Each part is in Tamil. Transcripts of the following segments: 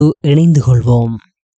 இணைந்து கொள்வோம்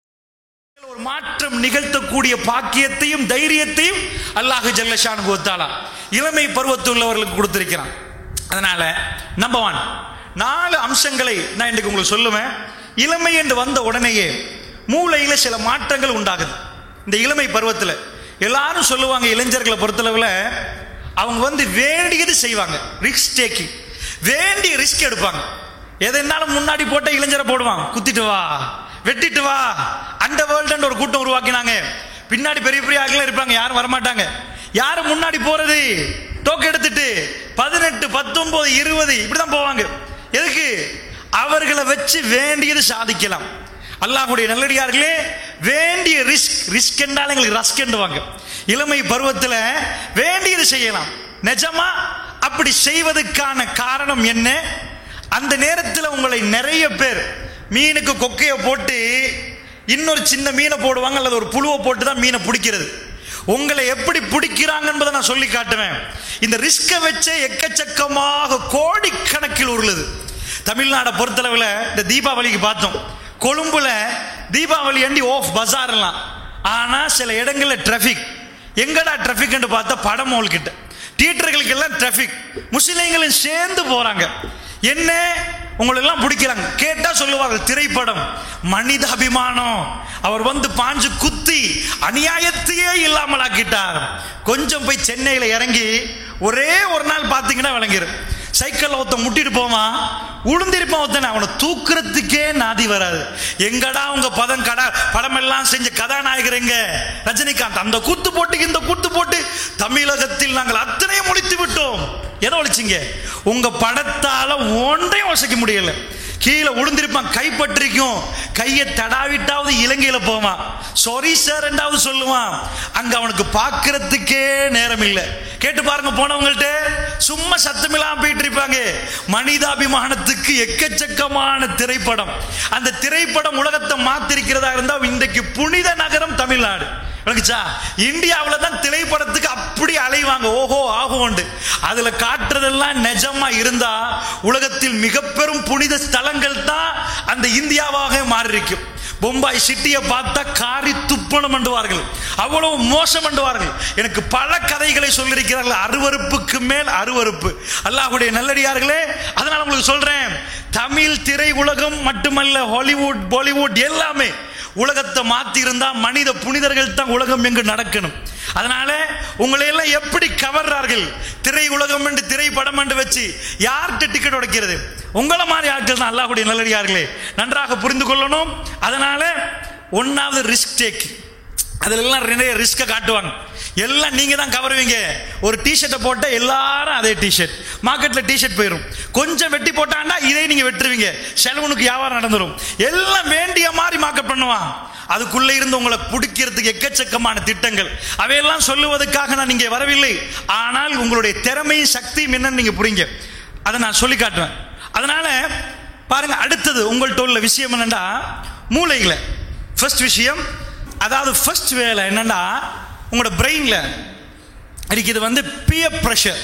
ஒரு மாற்றம் நிகழ்த்தக்கூடிய பாக்கியத்தையும் தைரியத்தையும் அல்லாஹ் ஜல்லஷான் கோத்தாலா இளமை பருவத்தில் உள்ளவர்களுக்கு கொடுத்திருக்கிறான் அதனால நம்பர் ஒன் நாலு அம்சங்களை நான் இன்றைக்கு உங்களுக்கு சொல்லுவேன் இளமை என்று வந்த உடனேயே மூளையில சில மாற்றங்கள் உண்டாகுது இந்த இளமை பருவத்தில் எல்லாரும் சொல்லுவாங்க இளைஞர்களை பொறுத்தளவில் அவங்க வந்து வேண்டியது செய்வாங்க ரிஸ்க் டேக்கிங் வேண்டிய ரிஸ்க் எடுப்பாங்க எதுனாலும் முன்னாடி போட்ட இளைஞரை போடுவான் குத்திட்டு வா வெட்டிட்டு வா அந்த வேர்ல்டு ஒரு கூட்டம் உருவாக்கினாங்க பின்னாடி பெரிய பெரிய ஆட்கள் இருப்பாங்க யாரும் வரமாட்டாங்க யாரும் முன்னாடி போறது டோக்கு எடுத்துட்டு பதினெட்டு பத்தொன்பது இருபது இப்படிதான் போவாங்க எதுக்கு அவர்களை வச்சு வேண்டியது சாதிக்கலாம் அல்லாஹ்வுடைய நல்லடியார்களே வேண்டிய ரிஸ்க் ரிஸ்க் என்றால் எங்களுக்கு ரஸ்க் என்றுவாங்க இளமை பருவத்தில் வேண்டியது செய்யலாம் நிஜமா அப்படி செய்வதற்கான காரணம் என்ன அந்த நேரத்தில் உங்களை நிறைய பேர் மீனுக்கு கொக்கையை போட்டு இன்னொரு சின்ன மீனை போடுவாங்க அல்லது ஒரு புழுவை போட்டு தான் மீனை பிடிக்கிறது உங்களை எப்படி பிடிக்கிறாங்க என்பதை நான் சொல்லி காட்டுவேன் இந்த ரிஸ்கை வச்சே எக்கச்சக்கமாக கோடிக்கணக்கில் உருளுது தமிழ்நாடை பொறுத்தளவில் இந்த தீபாவளிக்கு பார்த்தோம் கொழும்புல தீபாவளி அண்டி ஓஃப் பஜார்லாம் ஆனா சில இடங்கள்ல டிராஃபிக் எங்கடா டிராஃபிக் பார்த்தா படமோல் கிட்ட தியேட்டர்களுக்கு எல்லாம் டிராஃபிக் முஸ்லிம்களும் சேர்ந்து போறாங்க என்ன உங்களெல்லாம் பிடிக்கிறாங்க கேட்டா சொல்லுவார்கள் திரைப்படம் மனித அபிமானம் அவர் வந்து பாஞ்சு குத்தி அநியாயத்தையே இல்லாமல் ஆக்கிட்டார் கொஞ்சம் போய் சென்னையில இறங்கி ஒரே ஒரு நாள் பார்த்தீங்கன்னா விளங்கிடும் சைக்கிள் ஒருத்த முட்டிட்டு போவான் உளுந்திருப்பான் ஒருத்தனை அவனை தூக்குறதுக்கே நாதி வராது எங்கடா உங்க பதம் கடா படம் எல்லாம் செஞ்ச கதாநாயகர் எங்க ரஜினிகாந்த் அந்த கூத்து போட்டு இந்த கூத்து போட்டு தமிழகத்தில் நாங்கள் அத்தனையும் முடித்து விட்டோம் எதை ஒழிச்சிங்க உங்க படத்தால ஒன்றையும் வசிக்க முடியல கீழே உளுந்திருப்பான் கைப்பற்றிக்கும் கையை தடாவிட்டாவது இலங்கையில போவான் சாரி சார் ரெண்டாவது சொல்லுவான் அங்க அவனுக்கு பார்க்கறதுக்கே நேரம் இல்லை கேட்டு பாருங்க போனவங்கள்ட்ட சும்மா சத்தமில்லாம போயிட்டு இருப்பாங்க மனிதாபிமானத்துக்கு எக்கச்சக்கமான திரைப்படம் அந்த திரைப்படம் உலகத்தை மாத்திருக்கிறதா இருந்தா இன்றைக்கு புனித நகரம் தமிழ்நாடு விளங்குச்சா இந்தியாவில் தான் திரைப்படத்துக்கு அப்படி அலைவாங்க ஓஹோ ஆகோண்டு அதுல காட்டுறதெல்லாம் நிஜமா இருந்தா உலகத்தில் மிக பெரும் புனித ஸ்தலங்கள் தான் அந்த இந்தியாவாக மாறி இருக்கும் பொம்பாய் சிட்டியை பார்த்தா காரி துப்பணம் பண்ணுவார்கள் அவ்வளவு மோசம் பண்ணுவார்கள் எனக்கு பல கதைகளை சொல்லியிருக்கிறார்கள் அருவருப்புக்கு மேல் அருவருப்பு அல்லாஹ்வுடைய நல்லடியார்களே அதனால உங்களுக்கு சொல்றேன் தமிழ் திரை உலகம் மட்டுமல்ல ஹாலிவுட் பாலிவுட் எல்லாமே உலகத்தை மாத்தி இருந்தா மனித புனிதர்கள் தான் உலகம் எங்கு நடக்கணும் அதனால உங்களை எல்லாம் எப்படி கவர்றார்கள் திரை உலகம் என்று திரைப்படம் என்று வச்சு யார்கிட்ட டிக்கெட் உடைக்கிறது உங்களை மாதிரி ஆட்கள் தான் அல்லாஹ்வுடைய நல்லடியார்களே நன்றாக புரிந்து கொள்ளணும் அதனால ஒன்னாவது ரிஸ்க் டேக் அதுல எல்லாம் நிறைய ரிஸ்கை காட்டுவாங்க எல்லாம் நீங்க தான் கவருவீங்க ஒரு டிஷர்ட்டை போட்ட எல்லாரும் அதே டிஷர்ட் மார்க்கெட்ல டிஷர்ட் போயிடும் கொஞ்சம் வெட்டி போட்டாண்டா இதை நீங்க வெட்டுருவீங்க செலவுனுக்கு வியாபாரம் நடந்துரும் எல்லாம் வேண்டிய மாதிரி மார்க்கெட் பண்ணுவான் அதுக்குள்ள இருந்து உங்களை பிடிக்கிறதுக்கு எக்கச்சக்கமான திட்டங்கள் அவையெல்லாம் சொல்லுவதற்காக நான் இங்கே வரவில்லை ஆனால் உங்களுடைய திறமையும் சக்தியும் என்னன்னு நீங்க புரிங்க அதை நான் சொல்லி காட்டுவேன் அதனால பாருங்க அடுத்தது உங்கள்கிட்ட உள்ள விஷயம் என்னன்னா மூளைகளை ஃபர்ஸ்ட் விஷயம் அதாவது ஃபர்ஸ்ட் வேலை என்னன்னா உங்களோட பிரெயின்ல இருக்குது வந்து பியர் ப்ரெஷர்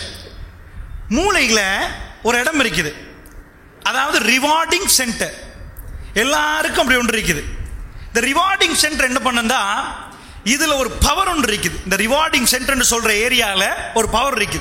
மூளையில் ஒரு இடம் இருக்குது அதாவது ரிவார்டிங் சென்டர் எல்லாருக்கும் அப்படி ஒன்று இருக்குது இந்த ரிவார்டிங் சென்டர் என்ன பண்ணுந்தா இதுல ஒரு பவர் ஒன்று இருக்குது இந்த ரிவார்டிங் சென்டர்னு சொல்ற ஏரியால ஒரு பவர் இருக்குது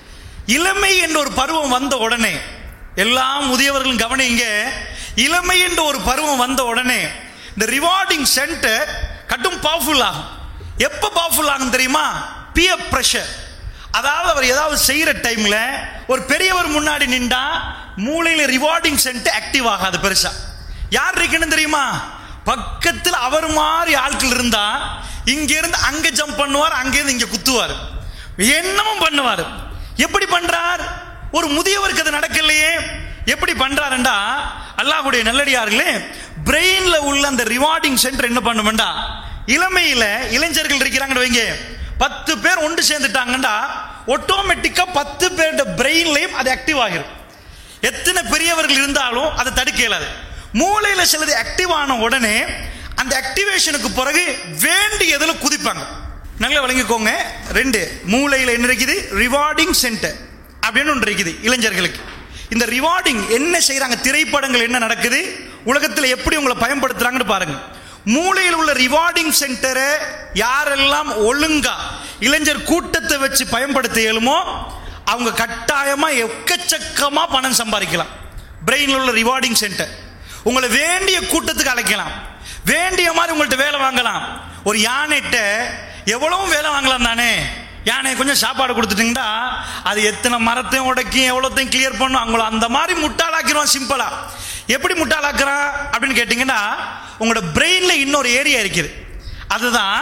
இளமை என்ற ஒரு பருவம் வந்த உடனே எல்லா முதியவர்களும் கவனிங்க இளமை என்ற ஒரு பருவம் வந்த உடனே இந்த ரிவார்டிங் சென்டர் கட்டும் பவர்ஃபுல் ஆகும் எப்போ பவர்ஃபுல் ஆகும் தெரியுமா பியர் ப்ரெஷர் அதாவது அவர் ஏதாவது செய்யற டைம்ல ஒரு பெரியவர் முன்னாடி நின்றா மூளையில ரிவார்டிங் சென்டர் ஆக்டிவ் ஆகாது பெருசா யார் இருக்குன்னு தெரியுமா பக்கத்தில் அவர் மாதிரி ஆட்கள் இருந்தா இங்க இருந்து அங்க ஜம்ப் பண்ணுவார் அங்க இருந்து இங்க குத்துவார் என்னமும் பண்ணுவார் எப்படி பண்றார் ஒரு முதியவருக்கு அது நடக்கலையே எப்படி பண்றாருண்டா அல்லாஹ்வுடைய நல்லடியார்களே பிரெயின்ல உள்ள அந்த ரிவார்டிங் சென்டர் என்ன பண்ணுமெண்டா இளமையில இளைஞர்கள் இருக்கிறாங்கன்னு வைங்க பத்து பேர் ஒன்று சேர்ந்துட்டாங்கண்டா ஆட்டோமேட்டிக்கா பத்து பேருடைய பிரெயின்லையும் அது ஆக்டிவ் ஆகிரும் எத்தனை பெரியவர்கள் இருந்தாலும் அதை தடுக்க இயலாது மூளையில சிலது ஆக்டிவ் ஆன உடனே அந்த ஆக்டிவேஷனுக்கு பிறகு வேண்டியதுல குதிப்பாங்க நல்லா விளங்கிக்கோங்க ரெண்டு மூளையில என்ன இருக்குது ரிவார்டிங் சென்டர் அப்படின்னு ஒன்று இருக்குது இளைஞர்களுக்கு இந்த ரிவார்டிங் என்ன செய்றாங்க திரைப்படங்கள் என்ன நடக்குது உலகத்தில் எப்படி உங்களை பயன்படுத்துறாங்கன்னு பாருங்க மூளையில் உள்ள ரிவார்டிங் சென்டரை யாரெல்லாம் ஒழுங்கா இளைஞர் கூட்டத்தை வச்சு பயன்படுத்த இயலுமோ அவங்க கட்டாயமா எக்கச்சக்கமா பணம் சம்பாதிக்கலாம் பிரெயினில் உள்ள ரிவார்டிங் சென்டர் உங்களை வேண்டிய கூட்டத்துக்கு அழைக்கலாம் வேண்டிய மாதிரி உங்கள்ட்ட வேலை வாங்கலாம் ஒரு யானைகிட்ட எவ்வளவு வேலை வாங்கலாம் தானே யானை கொஞ்சம் சாப்பாடு கொடுத்துட்டீங்கன்னா அது எத்தனை மரத்தையும் உடைக்கும் எவ்வளோத்தையும் கிளியர் பண்ணும் அவங்கள அந்த மாதிரி முட்டாளாக்கிடுவான் சிம்பிளா எப்படி முட்டாளாக்குறான் அப்படின்னு கேட்டிங்கன்னா உங்களோட பிரெயின்ல இன்னொரு ஏரியா இருக்குது அதுதான்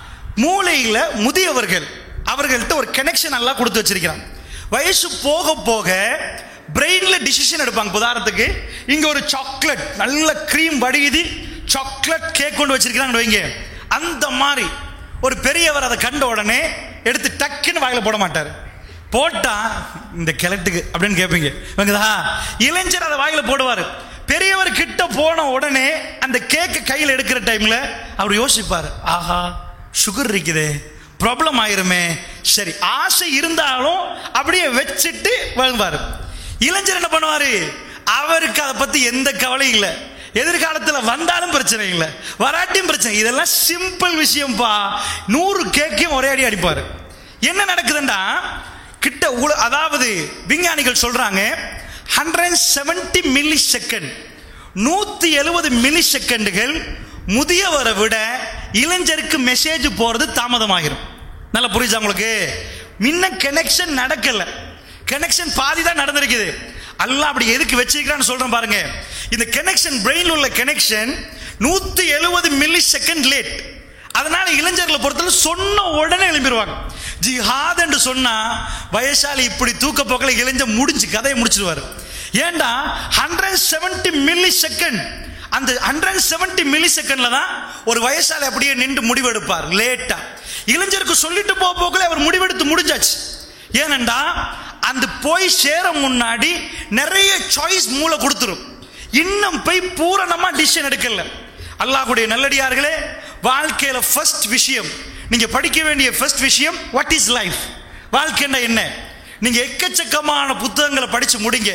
மூளையில முதியவர்கள் அவர்கள்ட்ட ஒரு கனெக்ஷன் நல்லா கொடுத்து வச்சிருக்கிறான் வயசு போக போக பிரெயின்ல டிசிஷன் எடுப்பாங்க உதாரணத்துக்கு இங்க ஒரு சாக்லேட் நல்ல க்ரீம் வடியுது சாக்லேட் கேக் கொண்டு வச்சிருக்கிறாங்க வைங்க அந்த மாதிரி ஒரு பெரியவர் அதை கண்ட உடனே எடுத்து டக்குன்னு வாயில போட மாட்டார் போட்டா இந்த கிழட்டுக்கு அப்படின்னு கேட்பீங்க இவங்கதா இளைஞர் அதை வாயில போடுவார் பெரியவர் கிட்ட போன உடனே அந்த கேக்கு கையில் எடுக்கிற டைம்ல அவர் யோசிப்பார் ஆஹா சுகர் இருக்குதே ப்ராப்ளம் ஆயிருமே சரி ஆசை இருந்தாலும் அப்படியே வச்சுட்டு வாழ்வார் இளைஞர் என்ன பண்ணுவாரு அவருக்கு அதை பத்தி எந்த கவலையும் இல்லை எதிர்காலத்தில் வந்தாலும் பிரச்சனை இல்லை வராட்டியும் பிரச்சனை இதெல்லாம் சிம்பிள் விஷயம்ப்பா நூறு கேக்கையும் ஒரே அடி அடிப்பாரு என்ன நடக்குதுன்னா கிட்ட உல அதாவது விஞ்ஞானிகள் சொல்றாங்க ஹண்ட்ரட் செவன்டி மில்லி செகண்ட் நூத்தி எழுபது மில்லி செகண்டுகள் முதியவரை விட இளைஞருக்கு மெசேஜ் போறது தாமதமாகிரும் நல்லா புரியுதா உங்களுக்கு முன்ன கனெக்ஷன் நடக்கல கனெக்ஷன் பாதி தான் நடந்திருக்குது அல்லாஹ் அப்படி எதுக்கு வச்சிருக்கான்னு சொல்றேன் பாருங்க இந்த கனெக்ஷன் பிரெயின் உள்ள கனெக்ஷன் நூத்தி எழுபது மில்லி செகண்ட் லேட் அதனால இளைஞர்களை பொறுத்தவரை சொன்ன உடனே எழுப்பிடுவாங்க ஜிஹாத் என்று சொன்னா வயசாலி இப்படி தூக்க போக்கல இளைஞர் முடிஞ்சு கதையை முடிச்சிருவாரு ஏண்டா ஹண்ட்ரட் செவன்டி மில்லி செகண்ட் அந்த ஹண்ட்ரட் செவன்டி மில்லி செகண்ட்ல தான் ஒரு வயசாளி அப்படியே நின்று முடிவெடுப்பார் லேட்டா இளைஞருக்கு சொல்லிட்டு போக போக்கல அவர் முடிவெடுத்து முடிஞ்சாச்சு ஏனண்டா அந்த போய் சேர முன்னாடி நிறைய சாய்ஸ் மூளை கொடுத்துரும் இன்னும் போய் பூரணமா டிசிஷன் எடுக்கல அல்லாஹ்வுடைய நல்லடியார்களே வாழ்க்கையில ஃபர்ஸ்ட் விஷயம் நீங்க படிக்க வேண்டிய ஃபர்ஸ்ட் விஷயம் வாட் இஸ் லைஃப் வாழ்க்கைன்னா என்ன நீங்க எக்கச்சக்கமான புத்தகங்களை படிச்சு முடிங்க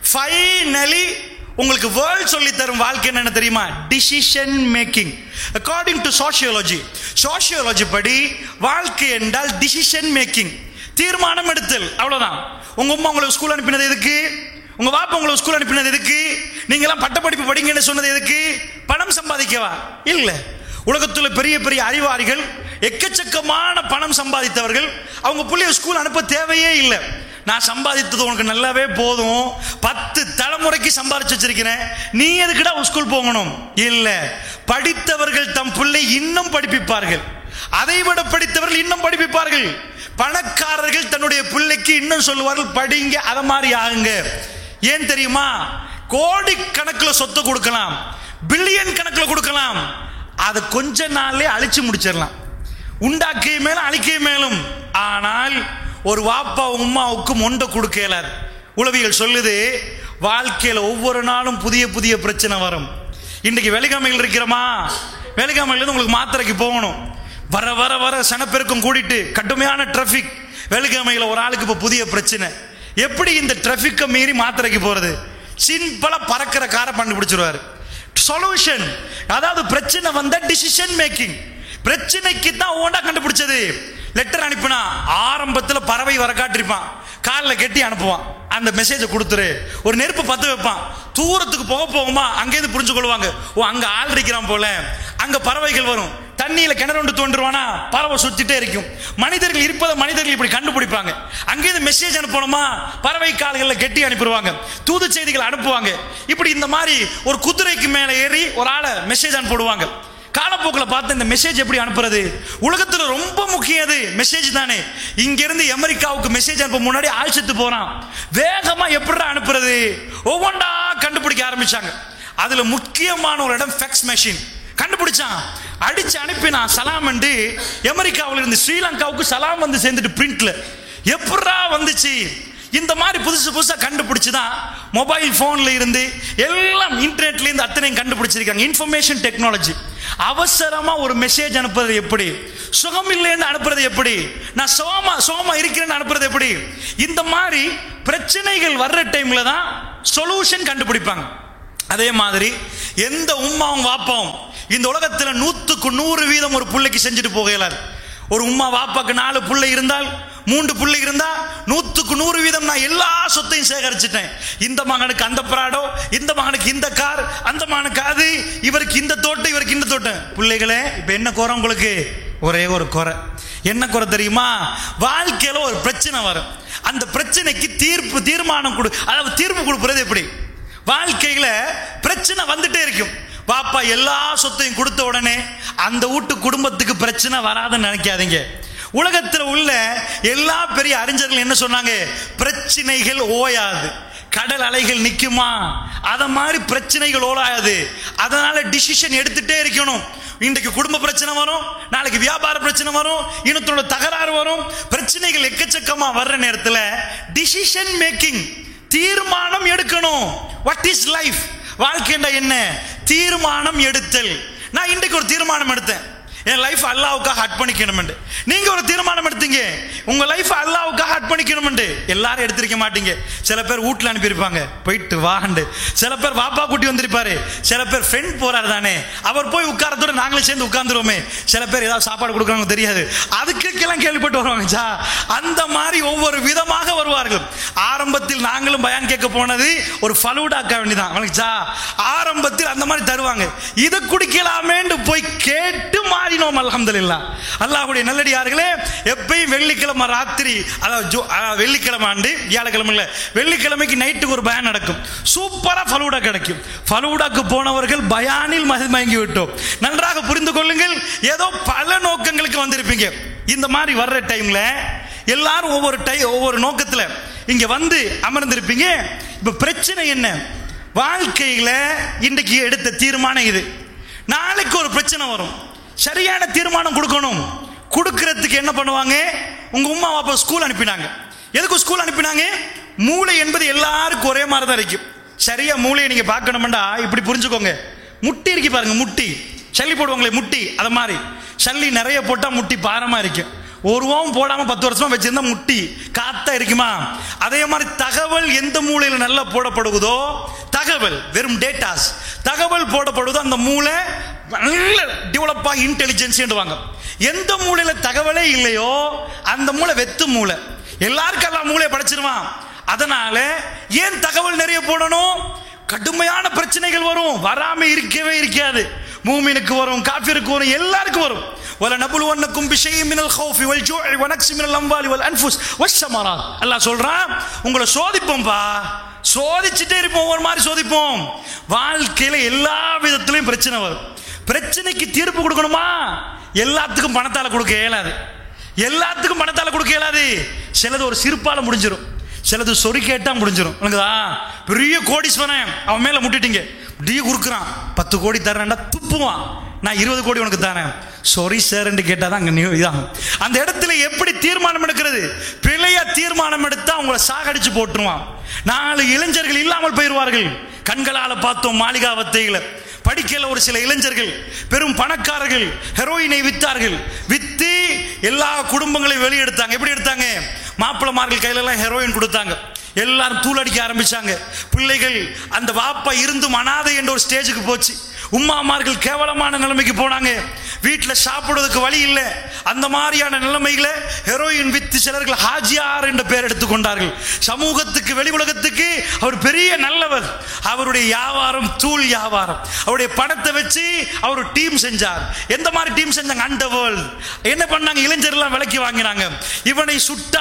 ஃபைனலி உங்களுக்கு வேர்ல்ட் சொல்லி தரும் வாழ்க்கை என்ன தெரியுமா decision making according to sociology sociology படி வாழ்க்கை என்றால் டிசிஷன் மேக்கிங் தீர்மானம் எடுத்தல் அவ்வளவுதான் உங்க அம்மா உங்களை ஸ்கூல் அனுப்பினது எதுக்கு உங்க வாப்பா உங்களை ஸ்கூல் அனுப்பினது எதுக்கு நீங்க எல்லாம் பட்டப்படிப்பு படிங்கன்னு சொன்னது எதுக்கு பணம் சம்பாதிக்கவா இல்ல உலகத்துல பெரிய பெரிய அறிவாளிகள் எக்கச்சக்கமான பணம் சம்பாதித்தவர்கள் அவங்க பிள்ளைய ஸ்கூல் அனுப்ப தேவையே இல்லை நான் சம்பாதித்தது உனக்கு நல்லாவே போதும் பத்து தலைமுறைக்கு சம்பாதிச்சு வச்சிருக்கிறேன் நீ எதுக்குடா ஸ்கூல் போகணும் இல்ல படித்தவர்கள் தம் பிள்ளை இன்னும் படிப்பிப்பார்கள் அதை விட படித்தவர்கள் இன்னும் படிப்பிப்பார்கள் பணக்காரர்கள் தன்னுடைய பிள்ளைக்கு இன்னும் சொல்லுவார்கள் படிங்க அதை மாதிரி ஆகுங்க ஏன் தெரியுமா கோடி கணக்கில் சொத்து கொடுக்கலாம் பில்லியன் கணக்கில் கொடுக்கலாம் அதை கொஞ்ச நாள்லயே அழிச்சு முடிச்சிடலாம் உண்டாக்கிய மேலும் அழிக்கிய மேலும் ஆனால் ஒரு வாப்பா உம்மாவுக்கு மொண்டை கொடுக்க இயலாது உளவியல் சொல்லுது வாழ்க்கையில் ஒவ்வொரு நாளும் புதிய புதிய பிரச்சனை வரும் இன்னைக்கு வெலிகாமையில் இருக்கிறோமா வெலிகாமையிலேருந்து உங்களுக்கு மாத்திரைக்கு போகணும் வர வர வர சனப்பெருக்கம் கூடிட்டு கடுமையான டிராஃபிக் வெலிகாமையில் ஒரு ஆளுக்கு இப்போ புதிய பிரச்சனை எப்படி இந்த டிராஃபிக்கை மீறி மாத்திரைக்கு போறது சிம்பிளா பறக்கிற காரை கண்டுபிடிச்சிருவாரு சொல்யூஷன் அதாவது பிரச்சனை வந்த டிசிஷன் மேக்கிங் பிரச்சனைக்கு தான் ஓண்டா கண்டுபிடிச்சது லெட்டர் அனுப்பினா ஆரம்பத்தில் பறவை வர காட்டிருப்பான் காலில் கட்டி அனுப்புவான் அந்த மெசேஜை கொடுத்துரு ஒரு நெருப்பு பத்து வைப்பான் தூரத்துக்கு போக போகுமா அங்கேருந்து புரிஞ்சு கொள்வாங்க ஓ அங்க ஆள் இருக்கிறான் போல அங்க பறவைகள் வரும் தண்ணியில கிணறு ஒன்று தோன்றுவானா பறவை சுத்திட்டே இருக்கும் மனிதர்கள் இருப்பதை மனிதர்கள் இப்படி கண்டுபிடிப்பாங்க அங்கேருந்து மெசேஜ் அனுப்பணுமா பறவை கால்களில் கெட்டி அனுப்பிடுவாங்க தூது செய்திகள் அனுப்புவாங்க இப்படி இந்த மாதிரி ஒரு குதிரைக்கு மேலே ஏறி ஒரு ஆளை மெசேஜ் அனுப்பிடுவாங்க காலப்போக்கில் பார்த்து இந்த மெசேஜ் எப்படி அனுப்புறது உலகத்தில் ரொம்ப முக்கியம் அது மெசேஜ் தானே இங்கிருந்து அமெரிக்காவுக்கு மெசேஜ் அனுப்ப முன்னாடி ஆழ்ச்சத்து போறான் வேகமா எப்படி அனுப்புறது ஒவ்வொன்றா கண்டுபிடிக்க ஆரம்பிச்சாங்க அதுல முக்கியமான ஒரு இடம் ஃபெக்ஸ் மெஷின் கண்டுபிடிச்சான் அடிச்சு அனுப்பினான் சலாம் என்று அமெரிக்காவில் இருந்து ஸ்ரீலங்காவுக்கு சலாம் வந்து சேர்ந்துட்டு பிரிண்ட்ல எப்படா வந்துச்சு இந்த மாதிரி புதுசு புதுசா கண்டுபிடிச்சு தான் மொபைல் போன்ல இருந்து எல்லாம் இன்டர்நெட்ல இருந்து அத்தனையும் கண்டுபிடிச்சிருக்காங்க இன்ஃபர்மேஷன் டெக்னாலஜி அவசரமா ஒரு மெசேஜ் அனுப்புறது எப்படி சுகம் இல்லைன்னு அனுப்புறது எப்படி நான் சோமா சோமா இருக்கிறேன்னு அனுப்புறது எப்படி இந்த மாதிரி பிரச்சனைகள் வர்ற டைம்ல தான் சொல்யூஷன் கண்டுபிடிப்பாங்க அதே மாதிரி எந்த உம்மாவும் வாப்பாவும் இந்த உலகத்தில் நூற்றுக்கு நூறு வீதம் ஒரு பிள்ளைக்கு செஞ்சுட்டு போக இயலாது ஒரு உம்மா வாப்பாக்கு நாலு பிள்ளை இருந்தால் மூன்று பிள்ளை இருந்தா நூற்றுக்கு நூறு வீதம் நான் எல்லா சொத்தையும் சேகரிச்சிட்டேன் இந்த மகனுக்கு அந்த பிராடோ இந்த மகனுக்கு இந்த கார் அந்த மகனுக்கு அது இவருக்கு இந்த தோட்டம் இவருக்கு இந்த தோட்டம் பிள்ளைகளே இப்போ என்ன குறை உங்களுக்கு ஒரே ஒரு குறை என்ன குறை தெரியுமா வாழ்க்கையில ஒரு பிரச்சனை வரும் அந்த பிரச்சனைக்கு தீர்ப்பு தீர்மானம் கொடு அதாவது தீர்ப்பு கொடுப்பது எப்படி வாழ்க்கையில பிரச்சனை வந்துட்டே இருக்கும் பாப்பா எல்லா சொத்தையும் கொடுத்த உடனே அந்த வீட்டு குடும்பத்துக்கு பிரச்சனை வராதுன்னு நினைக்காதீங்க உலகத்தில் உள்ள எல்லா பெரிய அறிஞர்கள் என்ன சொன்னாங்க பிரச்சனைகள் ஓயாது கடல் அலைகள் நிக்குமா அத மாதிரி பிரச்சனைகள் ஓடாது அதனால டிசிஷன் எடுத்துட்டே இருக்கணும் இன்றைக்கு குடும்ப பிரச்சனை வரும் நாளைக்கு வியாபார பிரச்சனை வரும் இனத்தோட தகராறு வரும் பிரச்சனைகள் எக்கச்சக்கமா வர்ற நேரத்தில் டிசிஷன் மேக்கிங் தீர்மானம் எடுக்கணும் வாட் இஸ் லைஃப் வாழ்க்கைண்டா என்ன தீர்மானம் எடுத்தல் நான் இன்றைக்கு ஒரு தீர்மானம் எடுத்தேன் என் லைஃப் அல்லாவுக்காக அர்ப்பணிக்கணும் நீங்க ஒரு தீர்மானம் எடுத்தீங்க உங்க லைஃப் அல்லாவுக்காக அர்ப்பணிக்கணும் எல்லாரும் எடுத்திருக்க மாட்டீங்க சில பேர் வீட்டுல அனுப்பியிருப்பாங்க போயிட்டு வாண்டு சில பேர் வாப்பா கூட்டி வந்திருப்பாரு சில பேர் ஃப்ரெண்ட் போறாரு தானே அவர் போய் உட்காரத்தோட நாங்களே சேர்ந்து உட்கார்ந்துருவோமே சில பேர் ஏதாவது சாப்பாடு கொடுக்குறாங்க தெரியாது அதுக்கெல்லாம் கேள்விப்பட்டு வருவாங்க சா அந்த மாதிரி ஒவ்வொரு விதமாக வருவார்கள் ஆரம்பத்தில் நாங்களும் பயான் கேட்க போனது ஒரு ஃபலூடாக்க வேண்டியதான் அவனுக்கு சா ஆரம்பத்தில் அந்த மாதிரி தருவாங்க இதை குடிக்கலாமேன்னு போய் கேட்டு மாறினோம் அல்ஹம்துலில்லா அல்லாஹ்வுடைய நல்லடியார்களே எப்பயும் வெள்ளிக்கிழமை ராத்திரி அதாவது ஜோ- அதாவது வெள்ளிக்கிழமை ஆண்டு வியாழக்கிழமை இல்ல வெள்ளிக்கிழமைக்கு நைட்டுக்கு ஒரு பயான் நடக்கும் சூப்பரா ஃபலூடா கிடைக்கும் ஃபலூடாக்கு போனவர்கள் பயானில் மதி மயங்கி விட்டோம் நன்றாக புரிந்து கொள்ளுங்கள் ஏதோ பல நோக்கங்களுக்கு வந்திருப்பீங்க இந்த மாதிரி வர்ற டைம்ல எல்லாரும் ஒவ்வொரு டை ஒவ்வொரு நோக்கத்துல இங்க வந்து அமர்ந்திருப்பீங்க இப்ப பிரச்சனை என்ன வாழ்க்கையில இன்றைக்கு எடுத்த தீர்மானம் இது நாளைக்கு ஒரு பிரச்சனை வரும் சரியான தீர்மானம் கொடுக்கணும் கொடுக்கறதுக்கு என்ன பண்ணுவாங்க உங்க உமா அப்பா ஸ்கூல் அனுப்பினாங்க எதுக்கு ஸ்கூல் அனுப்பினாங்க மூளை என்பது எல்லாருக்கும் ஒரே மாதிரி தான் இருக்கும் சரியா மூளையை நீங்க பார்க்கணும்டா இப்படி புரிஞ்சுக்கோங்க முட்டி இருக்கு பாருங்க முட்டி சல்லி போடுவாங்களே முட்டி அது மாதிரி சல்லி நிறைய போட்டா முட்டி பாரமா இருக்கும் ஒரு ஓம் போடாம பத்து வருஷமா வச்சிருந்தா முட்டி காத்தா இருக்குமா அதே மாதிரி தகவல் எந்த மூலையில நல்லா போடப்படுவதோ தகவல் வெறும் டேட்டாஸ் தகவல் போடப்படுவதோ அந்த மூளை நல்ல டெவலப் ஆகி இன்டெலிஜென்ஸ் வாங்க எந்த மூலையில தகவலே இல்லையோ அந்த மூளை வெத்து மூளை எல்லாருக்கும் எல்லாம் மூளையை படைச்சிருவான் அதனால ஏன் தகவல் நிறைய போடணும் கடுமையான பிரச்சனைகள் வரும் வராம இருக்கவே இருக்காது மூமினுக்கு வரும் காஃபிருக்கு வரும் எல்லாருக்கும் வரும் வல நபுலுவன்னக்கும் பிஷையும் மினல் ஹௌஃபி வல் ஜூஇ வ நக்ஸி மினல் அம்வாலி வல் அன்ஃபுஸ் வஷ்ஷமராத் அல்லாஹ் சொல்றான் உங்களை சோதிப்போம்பா சோதிச்சுட்டே இருப்போம் ஒவ்வொரு மாதிரி சோதிப்போம் வாழ்க்கையில எல்லா விதத்திலையும் பிரச்சனை வரும் பிரச்சனைக்கு தீர்ப்பு கொடுக்கணுமா எல்லாத்துக்கும் பணத்தால கொடுக்க இயலாது எல்லாத்துக்கும் பணத்தால கொடுக்க இயலாது சிலது ஒரு சிரிப்பால முடிஞ்சிடும் சிலது சொறி கேட்டா முடிஞ்சிடும் உனக்குதா பெரிய கோடீஸ்வரன் அவன் மேல முட்டிட்டீங்க டீ குறுக்குறான் பத்து கோடி தரேன்டா துப்புவான் நான் இருபது கோடி உனக்கு தரேன் சொரி சார் கேட்டா தான் அங்க நியூ இதாகும் அந்த இடத்துல எப்படி தீர்மானம் எடுக்கிறது பிழையா தீர்மானம் எடுத்தா உங்களை சாகடிச்சு போட்டுருவான் நாலு இளைஞர்கள் இல்லாமல் போயிடுவார்கள் கண்களால பார்த்தோம் மாளிகாவத்தையில படிக்கல ஒரு சில இளைஞர்கள் பெரும் பணக்காரர்கள் ஹெரோயினை வித்தார்கள் வித்து எல்லா குடும்பங்களையும் வெளியெடுத்தாங்க எப்படி எடுத்தாங்க மாப்பிளமார்கள் கையில எல்லாம் ஹெரோயின் கொடுத்தாங்க எல்லாரும் தூளடிக்க ஆரம்பிச்சாங்க பிள்ளைகள் அந்த வாப்பா இருந்தும் அனாதை என்ற ஒரு ஸ்டேஜுக்கு போச்சு உம்மாமார்கள் கேவலமான நிலைமைக்கு போனாங்க வீட்டில் சாப்பிடுவதற்கு வழி இல்லை அந்த மாதிரியான நிலைமையில ஹெரோயின் வித்து சிலர்கள் ஹாஜியார் என்ற பெயர் எடுத்துக்கொண்டார்கள் சமூகத்துக்கு வெளி உலகத்துக்கு அவர் பெரிய நல்லவர் அவருடைய வியாபாரம் தூள் வியாபாரம் அவருடைய பணத்தை வச்சு அவர் டீம் செஞ்சார் எந்த மாதிரி டீம் செஞ்சாங்க அண்டர் வேர்ல்ட் என்ன பண்ணாங்க இளைஞர்லாம் விலைக்கு வாங்கினாங்க இவனை சுட்டா